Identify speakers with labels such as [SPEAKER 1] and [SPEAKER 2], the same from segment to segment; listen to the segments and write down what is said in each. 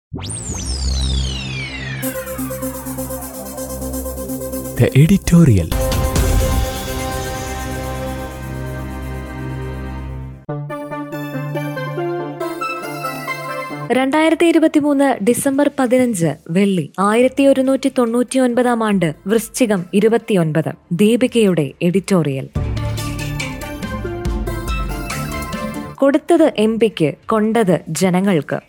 [SPEAKER 1] The editorial.
[SPEAKER 2] രണ്ടായിരത്തി ഇരുപത്തിമൂന്ന് December പതിനഞ്ച് വെള്ളി ആയിരത്തി ഒരുന്നൂറ്റി തൊണ്ണൂറ്റി ഒൻപതാം ആണ്ട് വൃശ്ചികം ഇരുപത്തിയൊൻപത് ദീപികയുടെ എഡിറ്റോറിയൽ കൊടുത്തത് എം പിക്ക് കൊണ്ടത് ജനങ്ങൾക്ക്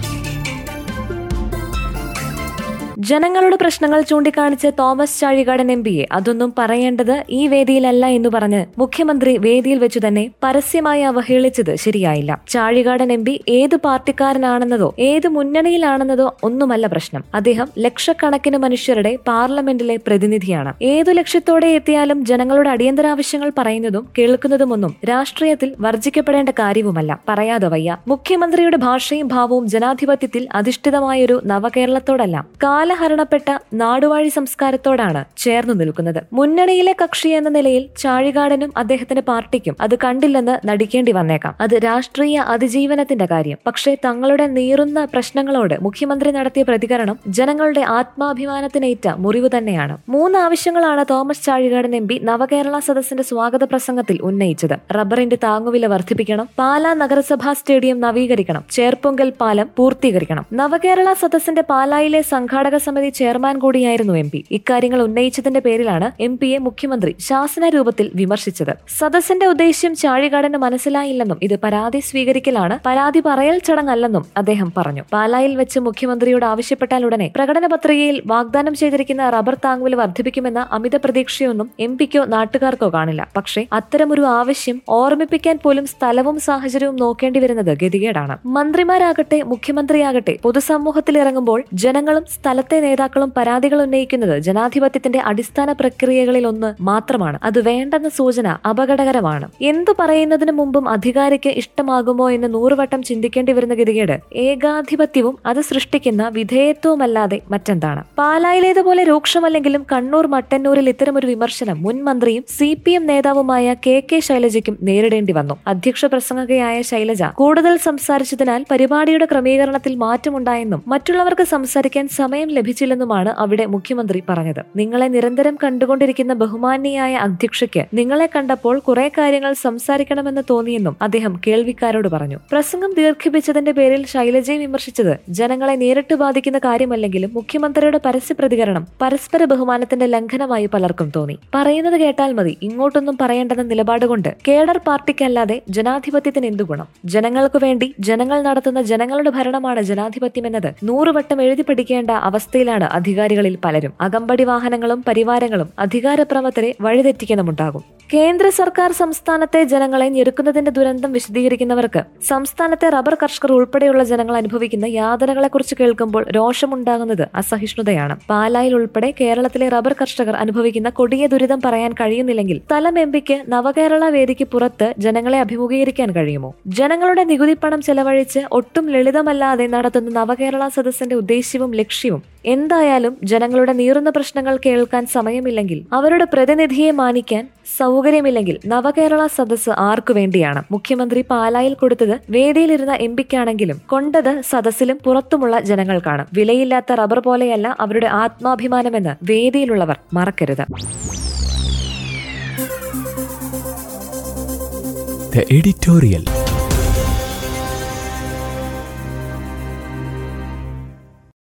[SPEAKER 2] ജനങ്ങളുടെ പ്രശ്നങ്ങൾ ചൂണ്ടിക്കാണിച്ച് തോമസ് ചാഴികാടൻ എം പിയെ അതൊന്നും പറയേണ്ടത് ഈ വേദിയിലല്ല എന്ന് പറഞ്ഞ് മുഖ്യമന്ത്രി വേദിയിൽ വെച്ചു തന്നെ പരസ്യമായി അവഹേളിച്ചത് ശരിയായില്ല ചാഴികാടൻ എം പി ഏത് പാർട്ടിക്കാരനാണെന്നതോ ഏത് മുന്നണിയിലാണെന്നതോ ഒന്നുമല്ല പ്രശ്നം അദ്ദേഹം ലക്ഷക്കണക്കിന് മനുഷ്യരുടെ പാർലമെന്റിലെ പ്രതിനിധിയാണ് ഏതു ലക്ഷ്യത്തോടെ എത്തിയാലും ജനങ്ങളുടെ അടിയന്തരാവശ്യങ്ങൾ പറയുന്നതും കേൾക്കുന്നതുമൊന്നും രാഷ്ട്രീയത്തിൽ വർജിക്കപ്പെടേണ്ട കാര്യവുമല്ല പറയാതെ വയ്യ മുഖ്യമന്ത്രിയുടെ ഭാഷയും ഭാവവും ജനാധിപത്യത്തിൽ അധിഷ്ഠിതമായൊരു നവകേരളത്തോടല്ല കാലഹരണപ്പെട്ട നാടുവാഴി സംസ്കാരത്തോടാണ് ചേർന്നു നിൽക്കുന്നത് മുന്നണിയിലെ കക്ഷി എന്ന നിലയിൽ ചാഴികാടനും അദ്ദേഹത്തിന്റെ പാർട്ടിക്കും അത് കണ്ടില്ലെന്ന് നടിക്കേണ്ടി വന്നേക്കാം അത് രാഷ്ട്രീയ അതിജീവനത്തിന്റെ കാര്യം പക്ഷേ തങ്ങളുടെ നീറുന്ന പ്രശ്നങ്ങളോട് മുഖ്യമന്ത്രി നടത്തിയ പ്രതികരണം ജനങ്ങളുടെ ആത്മാഭിമാനത്തിനേറ്റ മുറിവ് തന്നെയാണ് മൂന്ന് ആവശ്യങ്ങളാണ് Thomas Chazhikadan M P Navakerala സദസ്സിന്റെ സ്വാഗത പ്രസംഗത്തിൽ ഉന്നയിച്ചത് റബ്ബറിന്റെ താങ്ങുവില വർദ്ധിപ്പിക്കണം പാലാ നഗരസഭാ സ്റ്റേഡിയം നവീകരിക്കണം ചേർപ്പൊങ്കൽ പാലം പൂർത്തീകരിക്കണം നവകേരള സദസ്സിന്റെ പാലായിലെ സംഘാടക സമിതി ചെയർമാൻ കൂടിയായിരുന്നു എം പി ഇക്കാര്യങ്ങൾ ഉന്നയിച്ചതിന്റെ പേരിലാണ് എം പിയെ മുഖ്യമന്ത്രി ശാസന രൂപത്തിൽ വിമർശിച്ചത് സദസ്സിന്റെ ഉദ്ദേശ്യം ചാഴികാടന് മനസ്സിലായില്ലെന്നും ഇത് പരാതി സ്വീകരിക്കലാണ് പരാതി പറയൽ ചടങ്ങല്ലെന്നും അദ്ദേഹം പറഞ്ഞു പാലായിൽ വെച്ച് മുഖ്യമന്ത്രിയോട് ആവശ്യപ്പെട്ടാൽ ഉടനെ പ്രകടന പത്രികയിൽ വാഗ്ദാനം ചെയ്തിരിക്കുന്ന റബ്ബർ താങ്ങുവില വർദ്ധിപ്പിക്കുമെന്ന അമിത പ്രതീക്ഷയൊന്നും എം പിക്കോ നാട്ടുകാർക്കോ കാണില്ല പക്ഷേ അത്തരമൊരു ആവശ്യം ഓർമ്മിപ്പിക്കാൻ പോലും സ്ഥലവും സാഹചര്യവും നോക്കേണ്ടി വരുന്നത് ഗതികേടാണ് മന്ത്രിമാരാകട്ടെ മുഖ്യമന്ത്രിയാകട്ടെ പൊതുസമൂഹത്തിൽ ഇറങ്ങുമ്പോൾ ജനങ്ങളും സ്ഥലത്തെ നേതാക്കളും പരാതികൾ ഉന്നയിക്കുന്നത് ജനാധിപത്യത്തിന്റെ അടിസ്ഥാന പ്രക്രിയകളിൽ ഒന്ന് മാത്രമാണ് അത് വേണ്ടെന്ന സൂചന അപകടകരമാണ് എന്തു പറയുന്നതിന് മുമ്പും അധികാരിക്ക് ഇഷ്ടമാകുമോ എന്ന് നൂറുവട്ടം ചിന്തിക്കേണ്ടി വരുന്ന ഗതികേട് ഏകാധിപത്യവും അത് സൃഷ്ടിക്കുന്ന വിധേയത്വവുമല്ലാതെ മറ്റെന്താണ് പാലായിലേതുപോലെ രൂക്ഷമല്ലെങ്കിലും കണ്ണൂർ മട്ടന്നൂരിൽ ഇത്തരമൊരു വിമർശനം മുൻ മന്ത്രിയും സി പി എം നേതാവുമായ കെ കെ ശൈലജയ്ക്കും നേരിടേണ്ടി വന്നു അധ്യക്ഷ പ്രസംഗകയായ ശൈലജ കൂടുതൽ സംസാരിച്ചതിനാൽ പരിപാടിയുടെ ക്രമീകരണത്തിൽ മാറ്റമുണ്ടായെന്നും മറ്റുള്ളവർക്ക് സംസാരിക്കാൻ സമയം ലഭിച്ചില്ലെന്നുമാണ് അവിടെ മുഖ്യമന്ത്രി പറഞ്ഞത് നിങ്ങളെ നിരന്തരം കണ്ടുകൊണ്ടിരിക്കുന്ന ബഹുമാന്യയായ അധ്യക്ഷയ്ക്ക് നിങ്ങളെ കണ്ടപ്പോൾ കുറെ കാര്യങ്ങൾ സംസാരിക്കണമെന്ന് തോന്നിയെന്നും അദ്ദേഹം കേൾവിക്കാരോട് പറഞ്ഞു പ്രസംഗം ദീർഘിപ്പിച്ചതിന്റെ പേരിൽ ശൈലജയെ വിമർശിച്ചത് ജനങ്ങളെ നേരിട്ട് ബാധിക്കുന്ന കാര്യമല്ലെങ്കിലും മുഖ്യമന്ത്രിയുടെ പരസ്യ പ്രതികരണം പരസ്പര ബഹുമാനത്തിന്റെ ലംഘനമായി പലർക്കും തോന്നി പറയുന്നത് കേട്ടാൽ മതി ഇങ്ങോട്ടൊന്നും പറയേണ്ടെന്ന നിലപാടുകൊണ്ട് കേഡർ പാർട്ടിക്കല്ലാതെ ജനാധിപത്യത്തിന് എന്തു ഗുണം ജനങ്ങൾക്കു വേണ്ടി ജനങ്ങൾ നടത്തുന്ന ജനങ്ങളുടെ ഭരണമാണ് ജനാധിപത്യമെന്നത് നൂറുവട്ടം എഴുതി പഠിക്കേണ്ട അവസ്ഥയിലാണ് അധികാരികളിൽ പലരും അകമ്പടി വാഹനങ്ങളും പരിവാരങ്ങളും അധികാരപ്രമത്തരെ വഴിതെറ്റിക്കുന്നുമുണ്ടാകും കേന്ദ്ര സർക്കാർ സംസ്ഥാനത്തെ ജനങ്ങളെ ഞെരുക്കുന്നതിന്റെ ദുരന്തം വിശദീകരിക്കുന്നവർക്ക് സംസ്ഥാനത്തെ റബ്ബർ കർഷകർ ഉൾപ്പെടെയുള്ള ജനങ്ങൾ അനുഭവിക്കുന്ന യാതനകളെക്കുറിച്ച് കേൾക്കുമ്പോൾ രോഷമുണ്ടാകുന്നത് അസഹിഷ്ണുതയാണ് പാലായിൽ ഉൾപ്പെടെ കേരളത്തിലെ റബ്ബർ കർഷകർ അനുഭവിക്കുന്ന കൊടിയ ദുരിതം പറയാൻ കഴിയുന്നില്ലെങ്കിൽ തലം എം പിക്ക് നവകേരള വേദിക്ക് പുറത്ത് ജനങ്ങളെ അഭിമുഖീകരിക്കാൻ കഴിയുമോ ജനങ്ങളുടെ നികുതി പണം ചെലവഴിച്ച് ഒട്ടും ലളിതമല്ലാതെ നടത്തുന്ന നവകേരള സദസ്സിന്റെ ഉദ്ദേശ്യവും ലക്ഷ്യവും എന്തായാലും ജനങ്ങളുടെ നീറുന്ന പ്രശ്നങ്ങൾ കേൾക്കാൻ സമയമില്ലെങ്കിൽ അവരുടെ പ്രതിനിധിയെ മാനിക്കാൻ സൗകര്യമില്ലെങ്കിൽ നവകേരള സദസ്സ് ആർക്കു വേണ്ടിയാണ് മുഖ്യമന്ത്രി പാലായിൽ കൊടുത്തത് വേദിയിലിരുന്ന എം പിക്കാണെങ്കിലും കൊണ്ടത് സദസ്സിലും പുറത്തുമുള്ള ജനങ്ങൾക്കാണ് വിലയില്ലാത്ത റബ്ബർ പോലെയല്ല അവരുടെ ആത്മാഭിമാനമെന്ന് വേദിയിലുള്ളവർ മറക്കരുത്
[SPEAKER 1] The editorial.